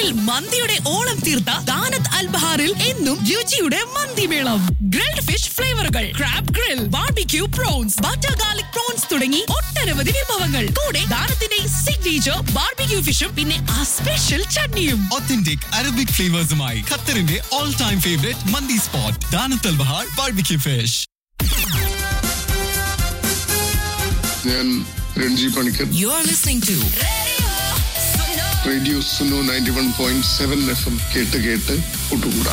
ഖത്തറിൽ മന്തിയുടെ ഓളം തീർത്ത ദാനത്ത് അൽബഹാറിൽ എന്നും രുചിയുടെ മന്തിമേളം ഗ്രിൽഡ് ഫിഷ് ഫ്ലേവറുകൾ crab grill barbecue prawns butter garlic prawns തുടങ്ങി ഒട്ടനവധി വിഭവങ്ങൾ കൂടെ ദാനത്തിന്റെ സിഗ്നേച്ചർ ബാർബിക്യൂ ഫിഷും പിന്നെ ആ സ്പെഷ്യൽ ചട്നിയും Authentic Arabic flavors-മായി ഖത്തറിന്റെ all time favorite മന്തി സ്പോട്ട് ദാനത്തൽ ബഹാർ ബാർബിക്യൂ ഫിഷ് ഞാൻ Ranji Panicker you are listening to radio Suno ninety one point seven F M കേട്ട് കേട്ട് കൂട്ടുകൂടാ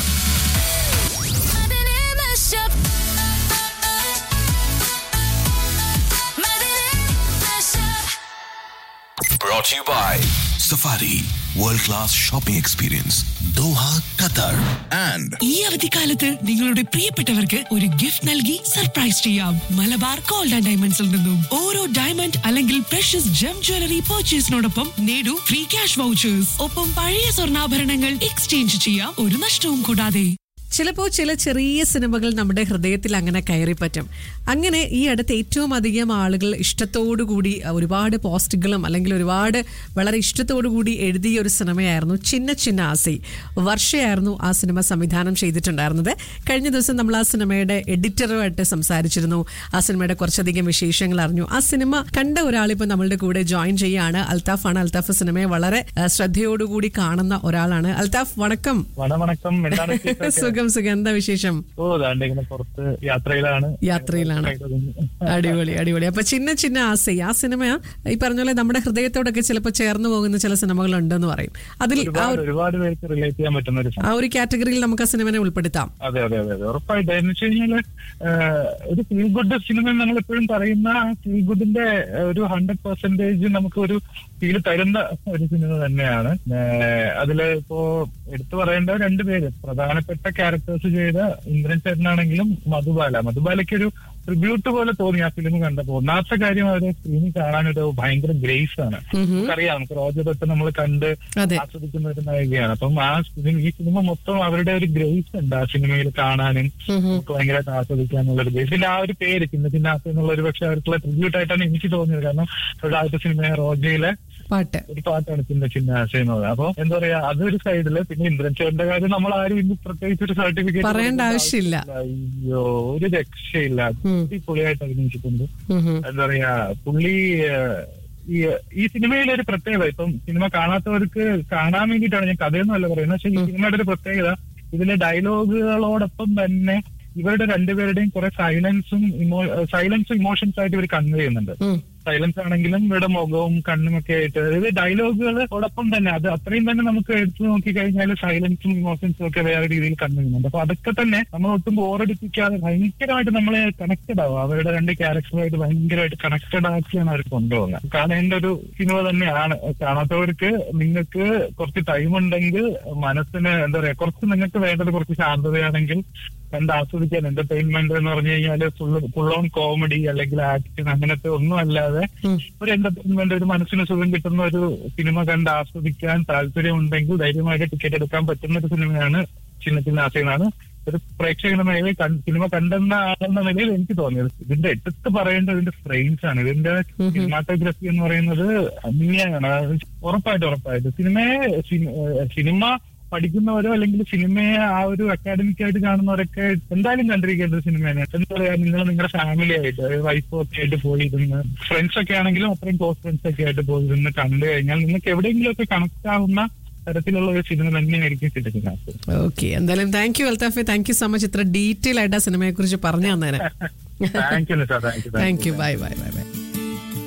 Brought to you by Safari World Class Shopping Experience Doha, Qatar and ഈ അവധിക്കാലത്ത് നിങ്ങളുടെ പ്രിയപ്പെട്ടവർക്ക് ഒരു ഗിഫ്റ്റ് നൽകി സർപ്രൈസ് ചെയ്യാം മലബാർ ഗോൾഡ് ആൻഡ് ഡയമണ്ട്സിൽ നിന്നും ഓരോ ഡയമണ്ട് അല്ലെങ്കിൽ പ്രഷ്യസ് ജം ജ്വല്ലറി പർച്ചേസിനോടൊപ്പം നേടൂ ഫ്രീ ക്യാഷ് വൗച്ചേഴ്സ് ഒപ്പം പഴയ സ്വർണ്ണാഭരണങ്ങൾ എക്സ്ചേഞ്ച് ചെയ്യാം ഒരു നഷ്ടവും കൂടാതെ ചിലപ്പോൾ ചില ചെറിയ സിനിമകൾ നമ്മുടെ ഹൃദയത്തിൽ അങ്ങനെ കയറിപ്പറ്റും അങ്ങനെ ഈ അടുത്ത് ഏറ്റവും അധികം ആളുകൾ ഇഷ്ടത്തോടുകൂടി ഒരുപാട് പോസ്റ്റുകളും അല്ലെങ്കിൽ ഒരുപാട് വളരെ ഇഷ്ടത്തോടുകൂടി എഴുതിയ ഒരു സിനിമയായിരുന്നു ചിന്ന ചിന്ന ആസി വർഷയായിരുന്നു ആ സിനിമ സംവിധാനം ചെയ്തിട്ടുണ്ടായിരുന്നത് കഴിഞ്ഞ ദിവസം നമ്മൾ ആ സിനിമയുടെ എഡിറ്ററുമായിട്ട് സംസാരിച്ചിരുന്നു ആ സിനിമയുടെ കുറച്ചധികം വിശേഷങ്ങൾ അറിഞ്ഞു ആ സിനിമ കണ്ട ഒരാളിപ്പോൾ നമ്മളുടെ കൂടെ ജോയിൻ ചെയ്യാണ് അൽത്താഫാണ് അൽത്താഫ് സിനിമയെ വളരെ ആ, ശ്രദ്ധയോടുകൂടി കാണുന്ന ഒരാളാണ് അൽത്താഫ് വണക്കം വണ വണക്കം എന്താണ് വിശേഷമൊക്കെ? സുഖം സുഖം എന്താ വിശേഷം ഓ ദാണ്ട് ഇങ്ങനെ പുറത്ത് യാത്രയിലാണ് യാത്രയിലാണ് അടിപൊളി അടിപൊളി അപ്പൊ ചിന്ന ചിന്ന ആസൈ ആ സിനിമ ഈ പറഞ്ഞ പോലെ നമ്മുടെ ഹൃദയത്തോടൊക്കെ ചിലപ്പോൾ ചേർന്ന് പോകുന്ന ചില സിനിമകൾ ഉണ്ടെന്ന് പറയും അതിൽ ആ ഒരുപാട് ഒരു- ഒരുപാട് പേർക്ക് റിലേറ്റ് ചെയ്യാൻ പറ്റുന്ന ഒരു ആ ഒരു കാറ്റഗറിയിൽ നമുക്ക് ആ സിനിമനെ ഉൾപ്പെടുത്താം അതെ അതെ അതെ അതെ ഉറപ്പായിട്ടും എന്ന് വെച്ച് കഴിഞ്ഞാല് ആഹ്, ഒരു ഫീൽ ഗുഡ് സിനിമ നമ്മൾ എപ്പോഴും പറയുന്ന ആ ഫീൽ ഗുഡിന്റെ ഒരു ഹൺഡ്രഡ് പെർസെന്റേജ് നമുക്ക് ഒരു ഫീൽ തരുന്ന ഒരു സിനിമ തന്നെയാണ് ആഹ്, അതില് ഇപ്പോ എടുത്തു പറയേണ്ട രണ്ടുപേര് പ്രധാനപ്പെട്ട ക്യാരക്ടേഴ്സ് ചെയ്ത ഇന്ദ്രൻ ചേട്ടനാണെങ്കിലും മധുബാല മധുബാലയ്ക്ക് ഒരു ട്രിബ്യൂട്ട് പോലെ തോന്നി ആ ഫിലിം കണ്ടപ്പോ ഒന്നാമത്തെ കാര്യം അവരെ സ്ക്രീനിൽ കാണാനൊരു ഭയങ്കര ഗ്രേസ് ആണ് നമുക്കറിയാം നമുക്ക് റോജർ തൊട്ട് നമ്മൾ കണ്ട് അതെ. ആസ്വദിക്കുന്ന ഒരു നായികയാണ് അപ്പം ആ സിനിമ ഈ സിനിമ മൊത്തം അവരുടെ ഒരു ഗ്രേസ് ഉണ്ട് ആ സിനിമയിൽ കാണാനും നമുക്ക് ഭയങ്കരമായിട്ട് ആസ്വദിക്കാനുള്ള ഒരു ഗ്രേസ് പിന്നെ ആ ഒരു പേര് ചിന്ന ചിന്ന ആസ എന്നുള്ള ഒരു പക്ഷെ അവർക്കുള്ള ട്രിബ്യൂട്ട് ആയിട്ടാണ് എനിക്ക് തോന്നിയത് കാരണം അവരുടെ ആദ്യത്തെ സിനിമ റോജയിലെ പാട്ട് ഒരു പാട്ടാണ് ചിന്ന ചിന്ന ആശ എന്നുള്ളത് അപ്പൊ എന്താ പറയാ അതൊരു സൈഡില് പിന്നെ ഇന്ദ്രൻ ചേട്ടന്റെ കാര്യം നമ്മൾ ആരും ഇന്ന് പ്രത്യേകിച്ച് ഒരു സർട്ടിഫിക്കറ്റ് പറയേണ്ട ആവശ്യമില്ല. അയ്യോ ഒരു രക്ഷയില്ല അടിപൊളിയായിട്ട് അഭിനയിച്ചിട്ടുണ്ട് ഉം ഉം. എന്താ പറയാ പുള്ളി ഏഹ്, ഈ ഈ സിനിമയിലെ ഒരു പ്രത്യേകത ഇപ്പം സിനിമ കാണാത്തവർക്ക് കാണാൻ വേണ്ടിയിട്ടാണ് ഞാൻ കഥയൊന്നും അല്ല പറയുന്നത് പക്ഷെ ഈ സിനിമയുടെ ഒരു പ്രത്യേകത ഇതിലെ ഡയലോഗുകളോടൊപ്പം തന്നെ ഇവരുടെ രണ്ടുപേരുടെയും കുറെ സൈലൻസും ഇമോ സൈലൻസും ഇമോഷൻസ് ആയിട്ട് ഇവർ കൺവേ ചെയ്യുന്നുണ്ട് ഉം. സൈലൻസ് ആണെങ്കിലും ഇവരുടെ മുഖവും കണ്ണും ഒക്കെ ആയിട്ട് അതായത് ഡയലോഗുകളോടൊപ്പം തന്നെ അത് അത്രയും തന്നെ നമുക്ക് എടുത്തു നോക്കി കഴിഞ്ഞാൽ സൈലൻസും ഇമോഷൻസും ഒക്കെ വേറെ രീതിയിൽ കണ്ടു ചെയ്യുന്നുണ്ട് അപ്പൊ അതൊക്കെ തന്നെ നമ്മൾ ഒട്ടും ബോറടിപ്പിക്കാതെ ഭയങ്കരമായിട്ട് നമ്മളെ കണക്റ്റഡ് ആവും അവരുടെ രണ്ട് ക്യാരക്ടറുമായിട്ട് ഭയങ്കരമായിട്ട് കണക്റ്റഡ് ആക്കിയാണ് അവർ കൊണ്ടുപോകുന്നത് കാണേണ്ട ഒരു സിനിമ തന്നെയാണ് കാണാത്തവർക്ക് നിങ്ങൾക്ക് കുറച്ച് ടൈം ഉണ്ടെങ്കിൽ മനസ്സിന് എന്താ പറയാ കുറച്ച് നിങ്ങൾക്ക് വേണ്ടത് കുറച്ച് ശാന്തതയാണെങ്കിൽ കണ്ട് ആസ്വദിക്കാൻ എന്റർടൈൻമെന്റ് എന്ന് പറഞ്ഞു കഴിഞ്ഞാൽ ഫുൾ ഫുൾ ഓൺ കോമഡി അല്ലെങ്കിൽ ആക്ഷൻ അങ്ങനത്തെ ഒന്നും അല്ലാതെ ഒരു എന്റർടൈൻമെന്റ് ഒരു മനസ്സിന് സുഖം കിട്ടുന്ന ഒരു സിനിമ കണ്ട് ആസ്വദിക്കാൻ താല്പര്യമുണ്ടെങ്കിൽ ധൈര്യമായിട്ട് ടിക്കറ്റ് എടുക്കാൻ പറ്റുന്ന ഒരു സിനിമയാണ് ചിന്ന ചിന്ന ആശയമാണ് ഒരു പ്രേക്ഷക എന്ന നിലയിൽ കണ്ട് സിനിമ കണ്ടെന്ന ആളെന്ന നിലയിൽ എനിക്ക് തോന്നിയത് ഇതിന്റെ എടുത്ത് പറയേണ്ടത് ഇതിന്റെ ഫ്രെയിംസ് ആണ് ഇതിന്റെ സിനിമാറ്റോഗ്രഫി എന്ന് പറയുന്നത് അന്യാണ് അത് ഉറപ്പായിട്ട് ഉറപ്പായിട്ട് സിനിമയെ സിനി- ഏഹ് സിനിമ പഠിക്കുന്നവരോ അല്ലെങ്കിൽ സിനിമയെ ആ ഒരു അക്കാഡമിക് ആയിട്ട് കാണുന്നവരൊക്കെ എന്തായാലും കണ്ടിരിക്കേണ്ട ഒരു സിനിമയാണ് എന്താ പറയാ നിങ്ങൾ നിങ്ങളുടെ ഫാമിലി ആയിട്ട് വൈഫും ഒക്കെ ആയിട്ട് പോയിരുന്ന് ഫ്രണ്ട്സ് ഒക്കെ ആണെങ്കിലും അത്രയും ക്ലോസ് ഫ്രണ്ട്സ് ഒക്കെ ആയിട്ട് പോയിരുന്ന് കണ്ടു കഴിഞ്ഞാൽ നിങ്ങൾക്ക് എവിടെയെങ്കിലും ഒക്കെ കണക്ട് ആവുന്ന തരത്തിലുള്ള ഒരു സിനിമ തന്നെയായിരിക്കും ചിന്തിക്കുന്നത് ഓക്കെ എന്തായാലും താങ്ക് യു അൽത്താഫെ താങ്ക് യു സോ മച്ച് ഇത്ര ഡീറ്റെയിൽ ആയിട്ട് ആ സിനിമയെ കുറിച്ച് പറഞ്ഞു തന്നേനെ thank you sir thank you thank you bye bye bye by